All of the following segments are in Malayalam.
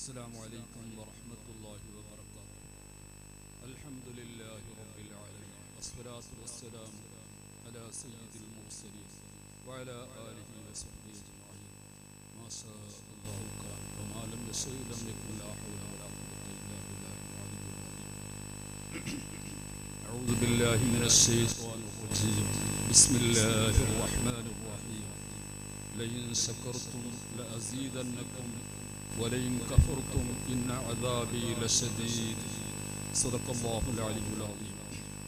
السلام عليكم ورحمة الله وبركاته الحمد لله رب العالمين والصلاة والسلام على سيد المرسلين وعلى آله وصحبه أجمعين ما شاء الله كان وما لم يشاء لم يكن لا حول ولا قوة إلا بالله العلي العظيم أعوذ بالله من الشيطان الرجيم بسم الله الرحمن الرحيم لئن شكرتم لأزيدنكم ولئن كفرتم إن عذابي لشديد صدق الله العلي العظيم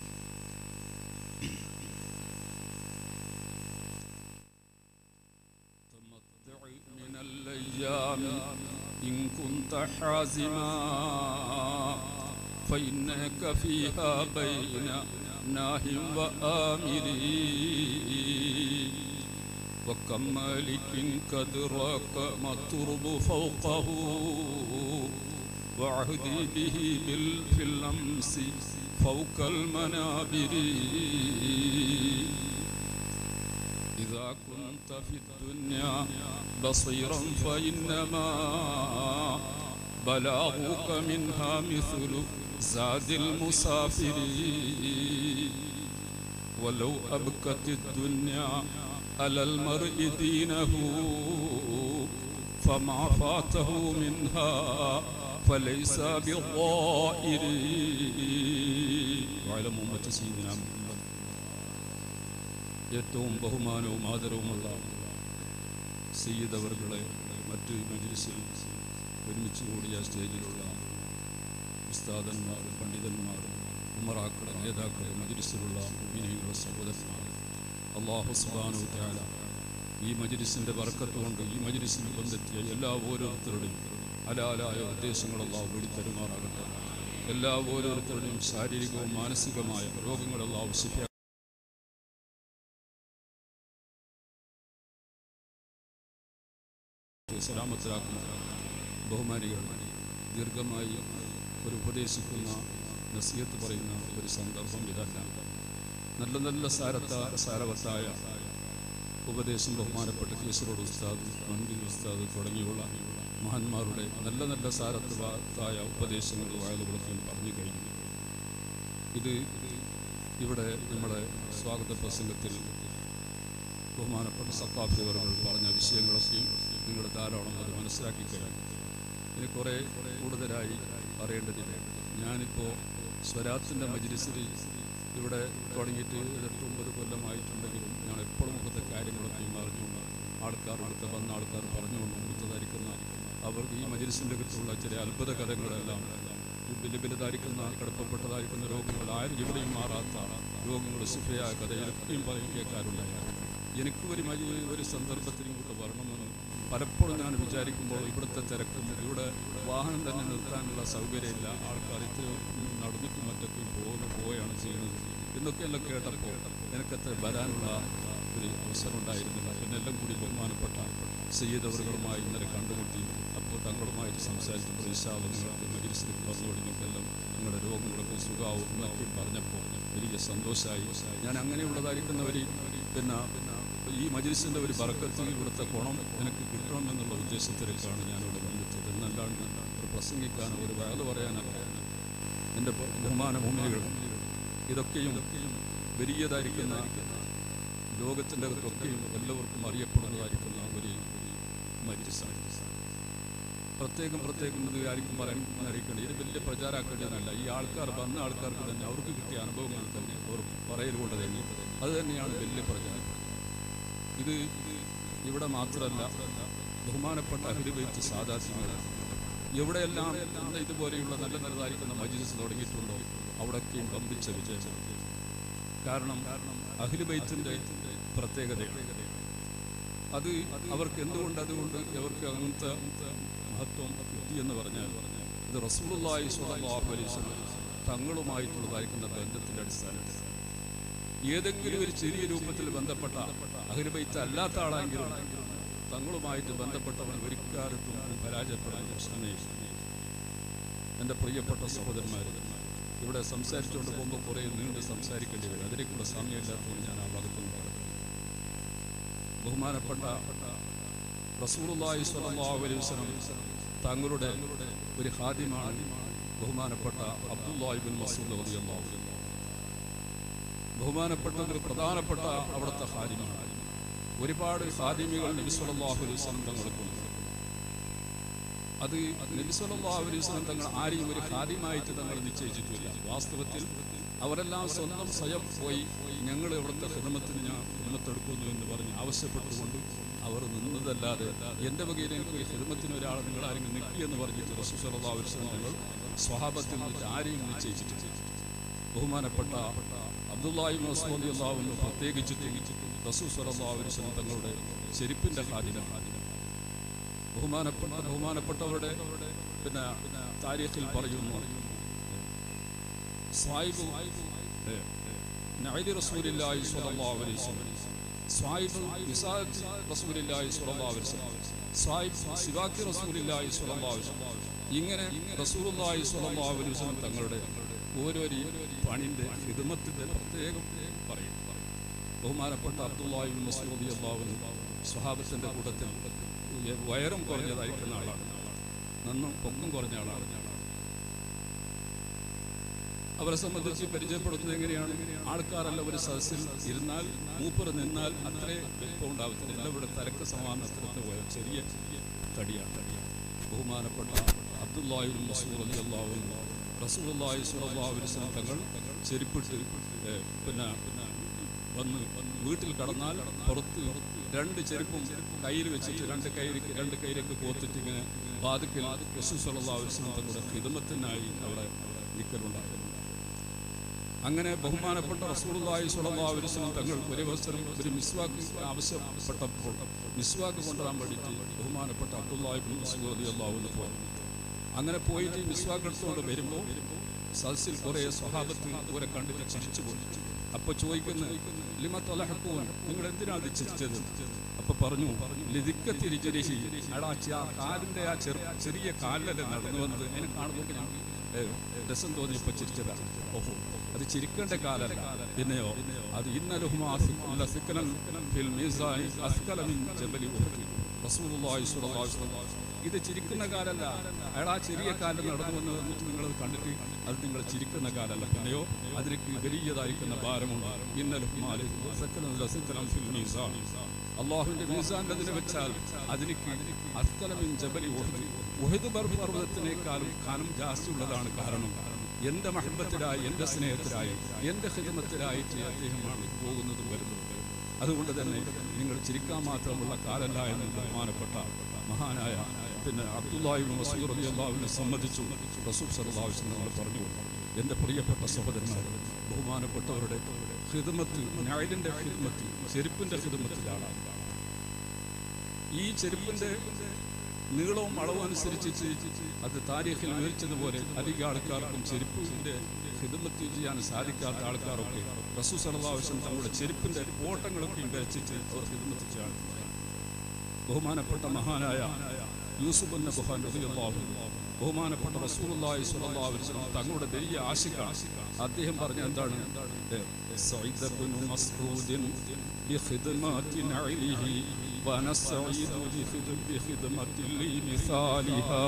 تمتع من الأيام إن كنت حازما فإنك فيها بين ناه وآمر وكم مالك قد راك ما الترب فوقه وعهدي به بال في الأمس فوق المنابر إذا كنت في الدنيا بصيرا فإنما بلاغك منها مثل زاد المسافر ولو أبكت الدنيا على المرء دينه فما فاته منها فليس بالضائر وعلى أمة سيدنا محمد ഏറ്റവും ബഹുമാനവും ആദരവുമുള്ള സയ്യിദ് അവർകളെ മറ്റ് മജിലിസിൽ ഒരുമിച്ച് കൂടിയ സ്റ്റേജിലുള്ള ഉസ്താദന്മാർ പണ്ഡിതന്മാർ ഉമറാക്കളെ നേതാക്കളെ മജിലിസിലുള്ള വിനയുള്ള സഹോദരന്മാർ അള്ളാഹു സുബാനു ത്യാല ഈ മജിലിസിൻ്റെ വർക്കത്ത് കൊണ്ട് ഈ മജിലിസിന് ബന്ധെത്തിയ എല്ലാ ഓരോരുത്തരുടെയും അലാലായ ഉദ്ദേശങ്ങൾ അള്ളാഹു വെളിത്തരുമാറാകട്ടെ എല്ലാ ഓരോരുത്തരുടെയും ശാരീരികവും മാനസികമായ രോഗങ്ങളെല്ലാം ശിഫ സലാമത്തിലാക്കുന്ന ബഹുമാനികൾ ദീർഘമായി ഒരു ഉപദേശിക്കുന്ന നസീഹത്ത് പറയുന്ന ഒരു സന്ദർഭം ഇതല്ല നല്ല നല്ല സാരത്ത സാരവത്തായ ഉപദേശം ബഹുമാനപ്പെട്ട കേസറോട് ഉസ്താദ് മൻബിൽ ഉസ്താദ് തുടങ്ങിയുള്ള മഹാന്മാരുടെ നല്ല നല്ല സാരത്തായ ഉപദേശങ്ങൾ വായലുകളൊക്കെ പറഞ്ഞു കഴിഞ്ഞു ഇത് ഇവിടെ നമ്മുടെ സ്വാഗത പ്രസംഗത്തിൽ ബഹുമാനപ്പെട്ട സക്കാഫി അവറുകൾ പറഞ്ഞ വിഷയങ്ങളൊക്കെയും നിങ്ങൾ ധാരാളം അത് മനസ്സിലാക്കി കഴിഞ്ഞു ഇനി കുറേ കൂടുതലായി പറയേണ്ടതില്ല ഞാനിപ്പോൾ സ്വരാത്തിൻ്റെ മജിലിസിൽ ഇവിടെ തുടങ്ങിയിട്ട് എട്ട് ഒമ്പത് കൊല്ലമായിട്ടുണ്ടെങ്കിലും ഞാൻ എപ്പോഴും മുഖത്തെ കാര്യങ്ങളൊക്കെയും അറിഞ്ഞു ആൾക്കാർ അടുത്ത് വന്ന ആൾക്കാർ പറഞ്ഞുകൊണ്ട് മുഖത്തതായിരിക്കുന്ന അവർക്ക് ഈ മജിലിസിൻ്റെ അടുത്തുള്ള ചില അത്ഭുത കഥകളെല്ലാം വലിയ വലുതായിരിക്കുന്ന കടുപ്പപ്പെട്ടതായിരിക്കുന്ന രോഗങ്ങൾ ആരും എവിടെയും മാറാത്ത രോഗങ്ങൾ സുഖയായ കഥയിലൊക്കെയും പറയും കേൾക്കാറുണ്ടായിരുന്നു എനിക്ക് ഒരു മജി ഒരു സന്ദർഭത്തിൽ ഇങ്ങോട്ട് വരണമെന്ന് പലപ്പോഴും ഞാൻ വിചാരിക്കുമ്പോൾ ഇവിടുത്തെ തിരക്കും ഇവിടെ വാഹനം തന്നെ നിർത്താനുള്ള സൗകര്യമില്ല ആൾക്കാർ ഇത്ര നടന്നിട്ടും മറ്റൊക്കെ പോകുന്നു പോവുകയാണ് ചെയ്യുന്നത് എന്നൊക്കെയെല്ലാം കേട്ടപ്പോൾ എനിക്കത്ര വരാനുള്ള ഒരു അവസരം ഉണ്ടായിരുന്നില്ല പിന്നെ എല്ലാം കൂടി ബഹുമാനപ്പെട്ട ചെയ്തവറുകളുമായി ഇന്നലെ കണ്ടുമുട്ടി അപ്പോൾ തങ്ങളുമായിട്ട് സംസാരിച്ചപ്പോൾ ഇഷാവ് നിങ്ങൾക്ക് മജിലിസിലേക്ക് വന്നു തുടങ്ങിയപ്പോഴെല്ലാം നിങ്ങളുടെ രോഗങ്ങളൊക്കെ സുഖാവും എന്നൊക്കെ പറഞ്ഞപ്പോൾ വലിയ സന്തോഷമായി ഞാൻ അങ്ങനെയുള്ളതായിരിക്കുന്നവർ പിന്നെ ഈ മജിലിസിൻ്റെ ഒരു ബറക്കത്ത് ഇവിടുത്തെ ഗുണം എനിക്ക് കിട്ടണം എന്നുള്ള ഉദ്ദേശത്തിലേക്കാണ് ഞാനിവിടെ വന്നിട്ടത് എന്നല്ലാണ്ട് ഒരു പ്രസംഗിക്കാനോ ഒരു വയല് പറയാനല്ല എൻ്റെ ബഹുമാന ഭൂമികൾ ഇതൊക്കെയും വലിയതായിരിക്കുന്ന ലോകത്തിൻ്റെ അകത്തൊക്കെയും എല്ലാവർക്കും അറിയപ്പെടുന്നതായിരിക്കുന്ന ഒരു മജിലിസാണ് പ്രത്യേകം പ്രത്യേകം ഇത് ആർക്കും പറയാൻ അറിയിക്കേണ്ടി ഇത് വലിയ പ്രചാരമാക്കേണ്ടതല്ല ഈ ആൾക്കാർ വന്ന ആൾക്കാർക്ക് തന്നെ അവർക്ക് കിട്ടിയ അനുഭവങ്ങൾ തന്നെ അവർ പറയലുകൊണ്ട് തന്നെ അത് തന്നെയാണ് വലിയ പ്രചാരം ഇത് ഇവിടെ മാത്രമല്ല ബഹുമാനപ്പെട്ട അഹിരുബൈത്ത് സാധാസ്യങ്ങൾ എവിടെയെല്ലാം ഇന്ന് ഇതുപോലെയുള്ള നല്ല നല്ലതായിരിക്കുന്ന മജിലിസ് തുടങ്ങിയിട്ടുണ്ടോ അവിടൊക്കെയും വമ്പിച്ച വിജയം കാരണം അഹിലുബൈത്തിൻ്റെ പ്രത്യേകതയാണ് അത് അവർക്ക് എന്തുകൊണ്ട് അതുകൊണ്ട് അവർക്ക് അങ്ങനത്തെ മഹത്വം കിട്ടി എന്ന് പറഞ്ഞാൽ ഇത് റസൂലുള്ളാഹി സ്വല്ലല്ലാഹു അലൈഹി വസല്ലം തങ്ങളുമായിട്ടുള്ളതായിരിക്കുന്ന ബന്ധത്തിൻ്റെ അടിസ്ഥാനത്തിൽ ഏതെങ്കിലും ഒരു ചെറിയ രൂപത്തിൽ ബന്ധപ്പെട്ട അഹിർബൈത്ത് അല്ലാത്ത ആളെങ്കിലും തങ്ങളുമായിട്ട് ബന്ധപ്പെട്ടവൻ ഒരിക്കാലത്തും പരാജയപ്പെടുന്ന പ്രശ്നമേ എൻ്റെ പ്രിയപ്പെട്ട സഹോദരന്മാർ ഇവിടെ സംസാരിച്ചുകൊണ്ട് പോകുമ്പോൾ കുറേ നീണ്ട് സംസാരിക്കേണ്ടി വരും അതിലേക്കുള്ള സമയമില്ലാത്തതുകൊണ്ട് ഞാൻ ആ ഭാഗത്തൊന്നും പറഞ്ഞു ബഹുമാനപ്പെട്ട റസൂലുള്ളാഹി സ്വല്ലല്ലാഹു അലൈഹി വസല്ലം തങ്ങളുടെ ഒരു ഹാദിമാണ് ബഹുമാനപ്പെട്ട അബ്ദുല്ലാഹിബിൻ മസൂദ് റളിയല്ലാഹു അൻഹു. ബഹുമാനപ്പെട്ട ഒരു പ്രധാനപ്പെട്ട അവിടുത്തെ ഹാദിമാണ് ഒരുപാട് ഹാദിമികൾ നബി സല്ലല്ലാഹു അലൈഹി വസല്ലം തങ്ങൾക്കുണ്ട് അത് നബി സല്ലല്ലാഹു അലൈഹി വസല്ലം തങ്ങൾ ആരെയും ഒരു ഹാദിമായിട്ട് തങ്ങൾ നിശ്ചയിച്ചിട്ടില്ല വാസ്തവത്തിൽ അവരെല്ലാം സ്വന്തം സ്വയം പോയി ഞങ്ങൾ ഇവിടുത്തെ ഹിദമത്തിന് ഞാൻ ഹിദമത്തെടുക്കുന്നു എന്ന് പറഞ്ഞ് ആവശ്യപ്പെട്ടുകൊണ്ട് അവർ നിന്നതല്ലാതെ എൻ്റെ വകയിൽ എനിക്ക് ഒരു ഹിദമത്തിന് ഒരാൾ നിങ്ങൾ ആരെങ്കിലും നിൽക്കി എന്ന് പറഞ്ഞിട്ട് റസൂൽ സല്ലല്ലാഹു അലൈഹി വസല്ലം തങ്ങൾ സ്വഹാബത്തിൽ നിന്നിട്ട് ആരെയും നിശ്ചയിച്ചിട്ടില്ല ബഹുമാനപ്പെട്ട അബ്ദുല്ലാഹി മസൂദി അള്ളാഹുവിന് പ്രത്യേകിച്ചിട്ട് റസൂൽ സല്ലല്ലാഹു അലൈഹി വസല്ലം തങ്ങളുടെ ചെരുപ്പിൻ്റെ ഹാദിമാണ് ബഹുമാനപ്പെട്ട ബഹുമാനപ്പെട്ടവരുടെ പിന്നെ താരീഖിൽ പറയുന്നു സ്വായിബ് നഅലി റസൂലില്ലാഹി സ്വല്ലല്ലാഹു അലൈഹി വസല്ലം സ്വായിബ് വിസാഖ് റസൂലില്ലാഹി സ്വല്ലല്ലാഹു അലൈഹി വസല്ലം സ്വായിബ് സിവാക്കി റസൂലില്ലാഹി സ്വല്ലല്ലാഹു അലൈഹി വസല്ലം ഇങ്ങനെ റസൂലുള്ളാഹി സ്വല്ലല്ലാഹു അലൈഹി വസല്ലം തങ്ങളുടെ ഓരോരോ പണിന്റെ ഹിദമത്തിന്റെ പ്രത്യേകം പറയും ബഹുമാനപ്പെട്ട അബ്ദുല്ലാഹി ബിൻ മസ്ഊദ് റളിയല്ലാഹു അൻഹു സ്വഹാബത്തിന്റെ കൂട്ടത്തിൽ വയറും കുറഞ്ഞതായിരിക്കുന്ന ആളാണ് നന്നും പൊക്കം കുറഞ്ഞ ആളാണ് അവരെ സംബന്ധിച്ച് പരിചയപ്പെടുത്തുന്നത് എങ്ങനെയാണ് ആൾക്കാരല്ല ഒരു സദസ്സിൽ ഇരുന്നാൽ മൂപ്പർ നിന്നാൽ അത്രേ വലിപ്പം ഉണ്ടാവത്തില്ല എല്ലാവരുടെ തലക്ക് സമാന അത്രത്തെ പോയ ചെറിയ തടിയാണ് ബഹുമാനപ്പെട്ട അബ്ദുല്ലാഹി ബിൻ മസൂദ് റളിയല്ലാഹു അൻഹു റസൂലുള്ളാഹി സ്വല്ലല്ലാഹു അലൈഹി വസല്ലം തങ്ങൾ ചെരുപ്പിട്ട് ഏ, പിന്നെ വന്ന് വീട്ടിൽ കടന്നാൽ പുറത്ത് രണ്ട് ചെരുപ്പും കയ്യിൽ വെച്ചിട്ട് രണ്ട് കൈക്ക് രണ്ട് കൈയിലേക്ക് കോത്തിട്ട് ഇങ്ങനെ വാതുക്കൽ റസൂൽ സല്ലല്ലാഹു അലൈഹി വസല്ലം തങ്ങളുടെ ഹിദമത്തിനായി അവിടെ നിൽക്കലുണ്ടായിരുന്നു അങ്ങനെ ബഹുമാനപ്പെട്ട റസൂലുള്ളാഹി സ്വല്ലല്ലാഹു അലൈഹി വസല്ലം തങ്ങൾ ഒരു അവസരം ഒരു മിസ്വാക്ക് ആവശ്യപ്പെട്ടപ്പോൾ മിസ്വാക്ക് കൊണ്ടുവരാൻ വേണ്ടിയിട്ട് ബഹുമാനപ്പെട്ട അബ്ദുല്ലാഹി ബിൻ മസ്ഊദ് റളിയല്ലാഹു അൻഹു പോയി അങ്ങനെ പോയിട്ട് മിസ്വാക്ക് എടുത്തുകൊണ്ട് വരുമ്പോൾ സദസ്സിൽ കുറേ സ്വഹാബത്ത് ഇവരെ കണ്ടിട്ട് ചിരിച്ചു പോയി അപ്പൊ ചോദിക്കുന്നു ലിമ തലഹക്കൂൻ നിങ്ങൾ എന്തിനാണ് ഇത് ചിരിച്ചത് അപ്പൊ പറഞ്ഞു ലിതിക്കത്തിരിച്ചിരിശി അടാ ആ കാലിന്റെ ആ ചെറു ചെറിയ കാലിലല്ലേ നടന്നു വന്നത് അതിനെ കാണുമ്പോൾ ഞാൻ ഏ, രസം തോന്നിയപ്പോ ചിരിച്ചതാണ് ഓഹോ അത് ചിരിക്കേണ്ട കാലല്ല പിന്നെയോ അത് ഇന്നലുഹുമാ സിക്കലൻ ഫിൽ മീസാനി അസ്കല മിൻ ജബലി ഉഹദ് റസൂലുള്ളാഹി സ്വല്ലല്ലാഹു അലൈഹി വസല്ലം ഇത് ചിരിക്കുന്ന കാലല്ല അയാൾ ആ ചെറിയ കാലം നടന്നു വന്ന് വന്നിട്ട് നിങ്ങളത് കണ്ടിട്ട് അത് നിങ്ങൾ ചിരിക്കുന്ന കാലല്ല പിന്നെയോ അതിലേക്ക് വലിയതായിരിക്കുന്ന ഭാരമുണ്ട് ഇന്നലും അള്ളാഹുവിന്റെ മീസാൻ അതിനെ വെച്ചാൽ അതിലേക്ക് അസ്കലമിൻ ജബലി ഉഹദ് ഉഹദ് പർവ്വതത്തിനേക്കാളും കനം ജാസ്തിയുള്ളതാണ് കാരണം എന്റെ മഹബത്തിലായി എന്റെ സ്നേഹത്തിലായി എന്റെ ഹിതമത്തിലായിട്ട് അദ്ദേഹമാണ് പോകുന്നതും വരുന്നതും അതുകൊണ്ട് തന്നെ നിങ്ങൾ ചിരിക്കാൻ മാത്രമുള്ള കാലല്ല എന്ന് ബഹുമാനപ്പെട്ട മഹാനായ പിന്നെ അബ്ദുല്ലാഹി മസൂർ അലി അള്ളാഹുവിനെ സംബന്ധിച്ചു റസൂൽ സല്ലല്ലാഹു അലൈഹി വസല്ലം പറഞ്ഞു എൻ്റെ പ്രിയപ്പെട്ട സഹോദരന്മാർ ബഹുമാനപ്പെട്ടവരുടെ ഹിദമത്ത് ഞായലിൻ്റെ ഹിദമത്ത് ചെരുപ്പിൻ്റെ ഹിദമത്തിലാണ് ഈ ചെരുപ്പിൻ്റെ നീളവും അളവും അനുസരിച്ച് അത് താരീഖിൽ വിവരിച്ചതുപോലെ അധിക ആൾക്കാർക്കും ചെരുപ്പിൻ്റെ ഹിദമത്ത് ചെയ്യാൻ സാധിക്കാത്ത ആൾക്കാരൊക്കെ റസൂ സലഹുവശം തങ്ങളുടെ ചെരുപ്പിൻ്റെ ഓട്ടങ്ങളൊക്കെ വിവരിച്ചിട്ട് അവർ ഹിദമത്ത് ചെയ്യാൻ ബഹുമാനപ്പെട്ട മഹാനായ യൂസുഫ് എന്ന ബുഹാൻ റളിയല്ലാഹു അൻഹു, ബഹുമാനപ്പെട്ട റസൂലുള്ളാഹി സ്വല്ലല്ലാഹു അലൈഹി വസല്ലം തങ്ങളുടെ വലിയ ആശിക്കാണ് അദ്ദേഹം പറഞ്ഞ എന്താണ് ഏ, സഈദ് ഇബ്നു മസ്ഊദ് ബിഖിദ്മത്തി നഅലിഹി വഅന സഈദ് ബിഖിദ്- ബിഖിദ്മത്തി ലി മിസാലിഹാ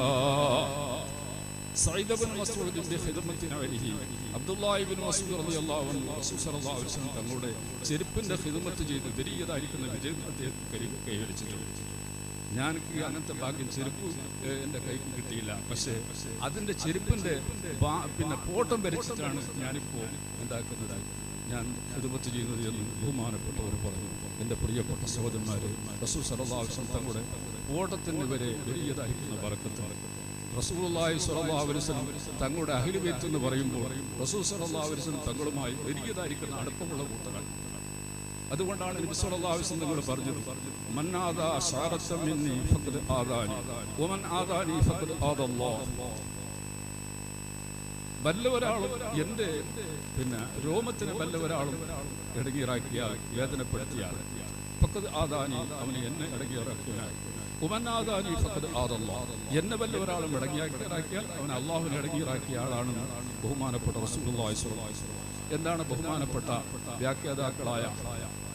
സഈദ് ഇബ്നു മസ്ഊദ് ബിഖിദ്മത്തി നഅലിഹി അബ്ദുല്ലാഹി ഇബ്നു മസ്ഊദ് റളിയല്ലാഹു അൻഹു റസൂൽ സല്ലല്ലാഹു അലൈഹി വസല്ലം തങ്ങളുടെ ചെരുപ്പിന്റെ ഖിദ്മത്ത് ചെയ്ത് വലിയതായിരിക്കുന്ന വിജയം അദ്ദേഹം കൈ- കൈവരിച്ചിട്ടുണ്ട് ഞാൻ അങ്ങനത്തെ ഭാഗ്യം ചെരുപ്പ് ഏഹ്, എൻ്റെ കൈക്ക് കിട്ടിയില്ല പക്ഷേ അതിൻ്റെ ചെരുപ്പിൻ്റെ ബാ- പിന്നെ പോട്ടം വരച്ചിട്ടാണ് ഞാനിപ്പോൾ എന്താക്കുന്നത് ഞാൻ ഹിദമത്ത് ചെയ്യുന്നത് എന്ന് ബഹുമാനപ്പെട്ടവർ പറഞ്ഞു എൻ്റെ പ്രിയപ്പെട്ട സഹോദരന്മാരെ റസൂൽ സലഹുസം തങ്ങളുടെ ഓട്ടത്തിന് വരെ വലിയതായിരിക്കുന്ന പറക്കത്ത് റസൂലുള്ളാഹി സ്വല്ലല്ലാഹു അലൈഹി വസല്ലം തങ്ങളുടെ അഹിലുബൈത്ത് എന്ന് പറയുമ്പോൾ റസൂൽ സല്ലല്ലാഹു അലൈഹി വസല്ലം തങ്ങളുമായി വലിയതായിരിക്കുന്ന അടുപ്പമുള്ള കൂട്ടരാണ് അതുകൊണ്ടാണ് നബി സല്ലല്ലാഹു അലൈഹി വസല്ലം തങ്ങൾ പറഞ്ഞത് മൻ ആദാ ശാറത്തം മിന്നി ഫഖദ് ആദാനി വമൻ ആദാനി ഫഖദ് ആദല്ലാഹ് വല്ല ഒരാളും എൻ്റെ പിന്നെ രോമത്തിന് വല്ല ഒരാളും ഇടങ്ങിയിറാക്കിയാൽ വേദനപ്പെടുത്തിയാൽ ഫഖദ് ആദാനി അവന് എന്നെ ഇടങ്ങിയിറാക്കിയാൽ ഉമൻ ആദാനി ഫഖദ് ആദല്ലാഹ് എന്നെ വല്ല ഒരാളും ഇടങ്ങിയാക്കിയാൽ അവൻ അള്ളാഹുവിനെ ഇടങ്ങിയിറാക്കിയ ആളാണെന്ന് ബഹുമാനപ്പെട്ട റസൂലുള്ളാഹി സ്വല്ലല്ലാഹു അലൈഹി വസല്ലം എന്താണ് ബഹുമാനപ്പെട്ട വ്യാഖ്യാതാക്കളായ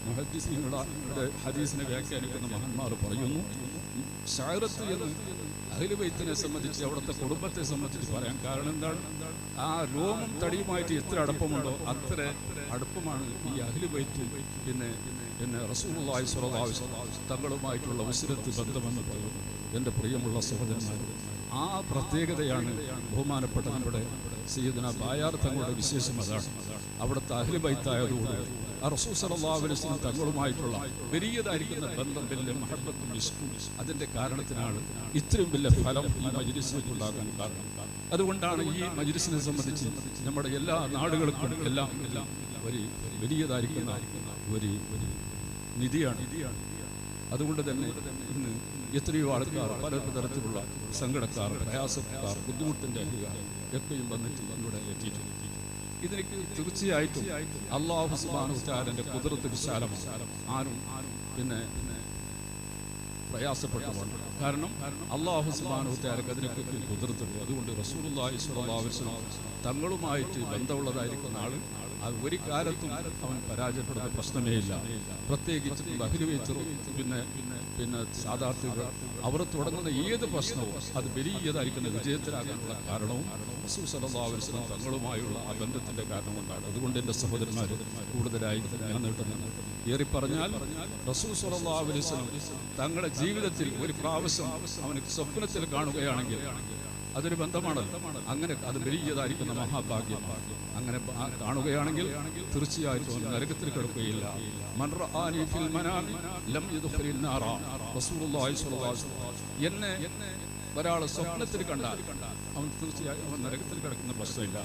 മുഹദ്ദിസീങ്ങളുടെ ഹദീസിനെ വ്യാഖ്യാനിക്കുന്ന മഹാന്മാർ പറയുന്നു ഷാറത്ത് എന്ന് അഖിലുബൈത്തിനെ സംബന്ധിച്ച് അവിടുത്തെ കുടുംബത്തെ സംബന്ധിച്ച് പറയാൻ കാരണം എന്താണ് ആ രോമം തടിയുമായിട്ട് എത്ര അടുപ്പമുണ്ടോ അത്ര അടുപ്പമാണ് ഈ അഖിലുബൈത്തും പിന്നെ പിന്നെ റസൂലുള്ളാഹി സ്വല്ലല്ലാഹു അലൈഹി വസല്ലം തങ്ങളുമായിട്ടുള്ള ഉസിരത്ത് ബന്ധമെന്ന് പറയുന്നു എൻ്റെ പ്രിയമുള്ള സഹോദരന്മാർ ആ പ്രത്യേകതയാണ് ബഹുമാനപ്പെട്ട നമ്മുടെ സയ്യിദന ബായാർ തങ്ങളുടെ വിശേഷം അതാണ് അവിടുത്തെ അഹ്ലുബൈത്തായതുകൊണ്ട് ആ റസൂൽ സല്ലല്ലാഹു അലൈഹി വസല്ലം തങ്ങളുമായിട്ടുള്ള വലിയതായിരിക്കുന്ന ബന്ധം വലിയ മഹബത്തും ഇഷ്കും അതിൻ്റെ കാരണത്തിനാണ് ഇത്രയും വലിയ ഫലം ഈ മജ്ലിസിലേക്ക് ഉണ്ടാകാൻ കാരണം അതുകൊണ്ടാണ് ഈ മജ്ലിസിനെ സംബന്ധിച്ച് നമ്മുടെ എല്ലാ നാടുകൾക്കും എല്ലാം എല്ലാം ഒരു വലിയതായിരിക്കുന്ന ഒരു ഒരു നിധിയാണ് അതുകൊണ്ട് തന്നെ ഇന്ന് എത്രയോ ആൾക്കാർ പല തരത്തിലുള്ള സങ്കടക്കാർ പ്രയാസക്കാർ ബുദ്ധിമുട്ടിൻ്റെ അധികാരം എപ്പോഴും വന്നിട്ട് ഇവിടെ എത്തിയിട്ടുണ്ട് ഇതിലേക്ക് തീർച്ചയായിട്ടും അള്ളാഹു സുബാനുസ്റ്റാരൻ്റെ കുതിർത്ത് വിശാലമാണ് ആരും പിന്നെ പിന്നെ പ്രയാസപ്പെട്ടുകൊണ്ട് കാരണം അള്ളാഹു സുബാനുസ്റ്റാരക്ക് അതിനെപ്പറ്റി കുതിർത്തുണ്ട് അതുകൊണ്ട് റസൂലുള്ളാഹി സ്വല്ലല്ലാഹു അലൈഹി വസല്ലം തങ്ങളുമായിട്ട് ബന്ധമുള്ളതായിരിക്കുന്ന ആൾ അത് ഒരു കാലത്തും അവൻ പരാജയപ്പെടുന്ന പ്രശ്നമേ ഇല്ല പ്രത്യേകിച്ച് ബഹിർവേച്ചറും പിന്നെ പിന്നെ സാധാർത്ഥികൾ അവർ തുടങ്ങുന്ന ഏത് പ്രശ്നവും അത് വലിയതായിരിക്കുന്ന വിജയത്തിലാകാനുള്ള കാരണവും റസൂൽ സല്ലല്ലാഹു അലൈഹി വസല്ലം തങ്ങളുമായുള്ള ആ ബന്ധത്തിന്റെ കാരണം കൊണ്ടാണ് അതുകൊണ്ട് എൻ്റെ സഹോദരന്മാർ കൂടുതലായി ഞാൻ നീട്ടുന്നത് ഏറി പറഞ്ഞാൽ റസൂൽ സല്ലല്ലാഹു അലൈഹി വസല്ലം തങ്ങളുടെ ജീവിതത്തിൽ ഒരു പ്രാവശ്യം അവന് സ്വപ്നത്തിൽ കാണുകയാണെങ്കിൽ അതൊരു ബന്ധമാണല്ലോ അങ്ങനെ അത് വലിയതായിരിക്കുന്ന മഹാഭാഗ്യമാണ് അങ്ങനെ ആ കാണുകയാണെങ്കിൽ തീർച്ചയായിട്ടും അവൻ നരകത്തിൽ കിടക്കുകയില്ല മൻ റആനി ഫിൽ മനാമി ലം യദ്ഖുലിൻ നാറ റസൂലുള്ളാഹി സ്വല്ലല്ലാഹു അലൈഹി വസല്ലം എന്നെ ഒരാൾ സ്വപ്നത്തിൽ കണ്ടാൽ അവൻ തീർച്ചയായും അവൻ നരകത്തിൽ കിടക്കുന്ന പ്രശ്നമില്ല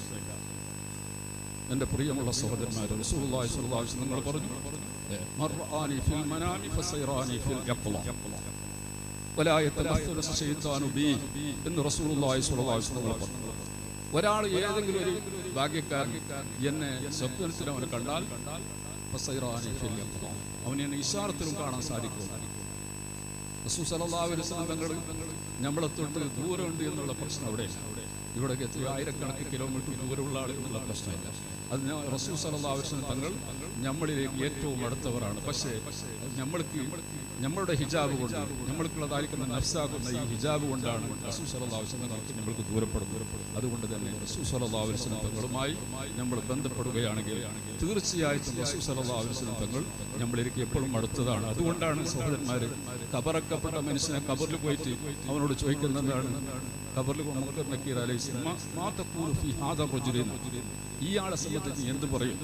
എൻ്റെ പ്രിയമുള്ള സഹോദരന്മാർ റസൂലുള്ളാഹി സ്വല്ലല്ലാഹു അലൈഹി വസല്ലം നിങ്ങൾ പറഞ്ഞു മൻ റആനി ഫിൽ മനാമി ഫസൈറാനി ഫിൽ യഖ്ള ولا يتمثل الشيطان بي എന്ന് റസൂലുള്ളാഹി സ്വല്ലല്ലാഹു അലൈഹി വസല്ലം പറഞ്ഞു ഒരാൾ ഏതെങ്കിലും ഒരു ഭാഗ്യക്കാരൻ എന്നെ സ്വപ്നത്തിൽ അവനെ കണ്ടാൽ ഫസൈറാനി ഫിൽ യഖ്ള. അവനെ എന്നെ ഇഷാറത്തിലും കാണാൻ സാധിക്കും റസൂൽ സല്ലല്ലാഹു അലൈഹി വസല്ലം തങ്ങൾ നമ്മളെ തൊട്ട് ദൂരമുണ്ട് എന്നുള്ള പ്രശ്നം അവിടെയില്ല ഇവിടെ എത്രയോ ആയിരക്കണക്കിന് കിലോമീറ്റർ ദൂരമുള്ള ആളുകളുള്ള പ്രശ്നമില്ല അത് ഞാൻ റസൂൽ സല്ലല്ലാഹു അലൈഹി വസല്ലം തങ്ങൾ നമ്മളിലേക്ക് ഏറ്റവും അടുത്തവരാണ് പക്ഷേ നമ്മൾക്ക് നമ്മളുടെ ഹിജാബ് കൊണ്ട് നമ്മൾക്കുള്ളതായിരിക്കുന്ന നഫ്സാകുന്ന ഈ ഹിജാബ് കൊണ്ടാണ് റസൂൽ സല്ലല്ലാഹു അലൈഹി വസല്ലം തങ്ങൾക്ക് നമ്മൾക്ക് ദൂരപ്പെടുന്നത് അതുകൊണ്ട് തന്നെ റസൂൽ സല്ലല്ലാഹു അലൈഹി വസല്ലം തങ്ങളുമായി നമ്മൾ ബന്ധപ്പെടുകയാണെങ്കിൽ തീർച്ചയായിട്ടും റസൂൽ സല്ലല്ലാഹു അലൈഹി വസല്ലം തങ്ങൾ നമ്മളിലേക്ക് എപ്പോഴും അടുത്തതാണ് അതുകൊണ്ടാണ് സഹോദരന്മാർ കബറക്കപ്പെട്ട മനുഷ്യനെ കബറിൽ പോയിട്ട് അവനോട് ചോദിക്കുന്നതാണ് കബറിൽ മുക്കർ നക്കീർ അലൈഹി സ്വലം മാ തഖൂലു ഫീ ഹാദാ റജുലിൻ ഇയാളെ സംബന്ധിച്ച് എന്ത് പറയും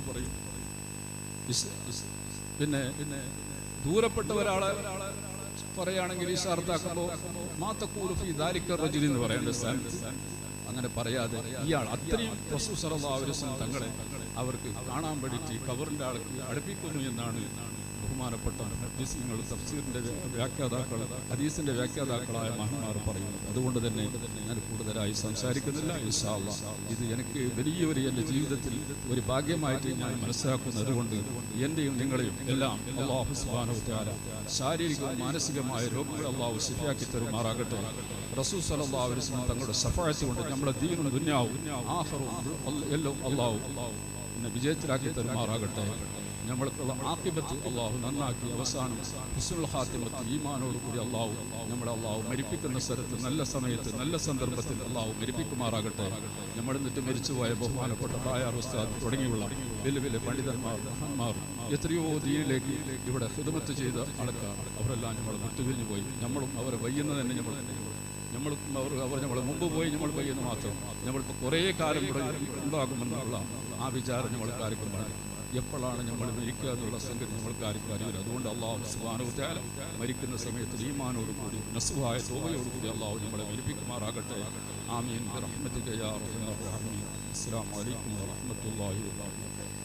ഇസ്- ഇസ്- പിന്നെ പിന്നെ ദൂരപ്പെട്ട ഒരാളെ പറയുകയാണെങ്കിൽ ഈ ഷർത്താക്കുമ്പോൾ മാത്തക്കൂലു ഫീ ദാലിക്ക റജുലി എന്ന് പറയേണ്ട സ്ഥാനത്ത് അങ്ങനെ പറയാതെ ഇയാൾ അത്രയും റസൂൽ സല്ലല്ലാഹു അലൈഹി വസല്ലം തങ്ങളെ അവർക്ക് കാണാൻ വേണ്ടിയിട്ട് കബറിന്റെ ആൾക്ക് അടുപ്പിക്കുന്നു എന്നാണ് ബഹുമാനപ്പെട്ട ഹദീസുകൾ തഫ്സീറിന്റെ വ്യാഖ്യാതാക്കൾ ഹദീസിന്റെ വ്യാഖ്യാതാക്കളായ മഹന്മാർ പറയുന്നത് അതുകൊണ്ട് തന്നെ ഞാൻ കൂടുതലായി സംസാരിക്കുന്നില്ല ഇൻഷാ അല്ലാഹ്. ഇത് എനിക്ക് വലിയൊരു എൻ്റെ ജീവിതത്തിൽ ഒരു ഭാഗ്യമായിട്ട് ഞാൻ മനസ്സിലാക്കുന്നത് കൊണ്ട് എൻ്റെയും നിങ്ങളെയും എല്ലാം അള്ളാഹു സുബ്ഹാനഹു വതആല ശാരീരികവും മാനസികമായ രോഗങ്ങൾ അള്ളാഹു ശിഫയാക്കി തരുമാറാകട്ടെ റസൂൽ സല്ലല്ലാഹു അലൈഹി വസല്ലം തങ്ങളുടെ സഫായത്ത് കൊണ്ട് നമ്മുടെ ദീനും ദുന്യാവും ആഖിറും അല്ല- എല്ലാം അള്ളാഹു എന്നെ വിജയത്തിലാക്കി തരുമാറാകട്ടെ നമ്മൾക്കുള്ള ആക്കിബത്ത് അള്ളാഹു നന്നാക്കി അവസാനം ഹുസ്നുൽ ഹാത്തിമത്ത് ഈമാനോട് കൂടി അള്ളാഹു നമ്മളെ അള്ളാഹു മരിപ്പിക്കുന്ന സ്ഥലത്ത് നല്ല സമയത്ത് നല്ല സന്ദർഭത്തിൽ അള്ളാഹു മരിപ്പിക്കുമാറാകട്ടെ നമ്മൾ എന്നിട്ട് മരിച്ചുപോയ ബഹുമാനപ്പെട്ട തായാർ ഉസ്താദ് തുടങ്ങിയുള്ള വലിയ വലിയ പണ്ഡിതന്മാർ മഹാന്മാർ എത്രയോ ദീനിലേക്ക് ഇവിടെ ഹിദമത്ത് ചെയ്ത ആൾക്കാർ അവരെല്ലാം നമ്മൾ വിട്ടുപിരിഞ്ഞു പോയി നമ്മളും അവരെ വയ്യുന്നത് തന്നെ നമ്മൾ നമ്മൾ അവർ അവർ നമ്മളെ മുമ്പ് പോയി നമ്മൾ പയ്യെന്ന് മാത്രം നമ്മളിപ്പോൾ കുറേ കാലം ഇവിടെ ഉണ്ടാകുമെന്നുള്ള ആ വിചാരം നമ്മൾക്ക് ആർക്കും പാടില്ല എപ്പോഴാണ് നമ്മൾ മരിക്കുക എന്നുള്ള സംഗതി നമ്മൾക്ക് ആർക്കും അറിയില്ല അതുകൊണ്ട് അള്ളാഹു സുബാനുത്താല മരിക്കുന്ന സമയത്ത് ഈമാനോട് കൂടി നസുഹായ തോമയോട് കൂടി അള്ളാഹു നമ്മളെ മരിപ്പിക്കുമാറാകട്ടെ ആമീൻ റഹ്മത്തിക്ക് യാ റഹ്മാൻ റഹീം അസ്സലാമു അലൈക്കും വറഹ്മത്തുള്ളാഹി വബറകാതുഹു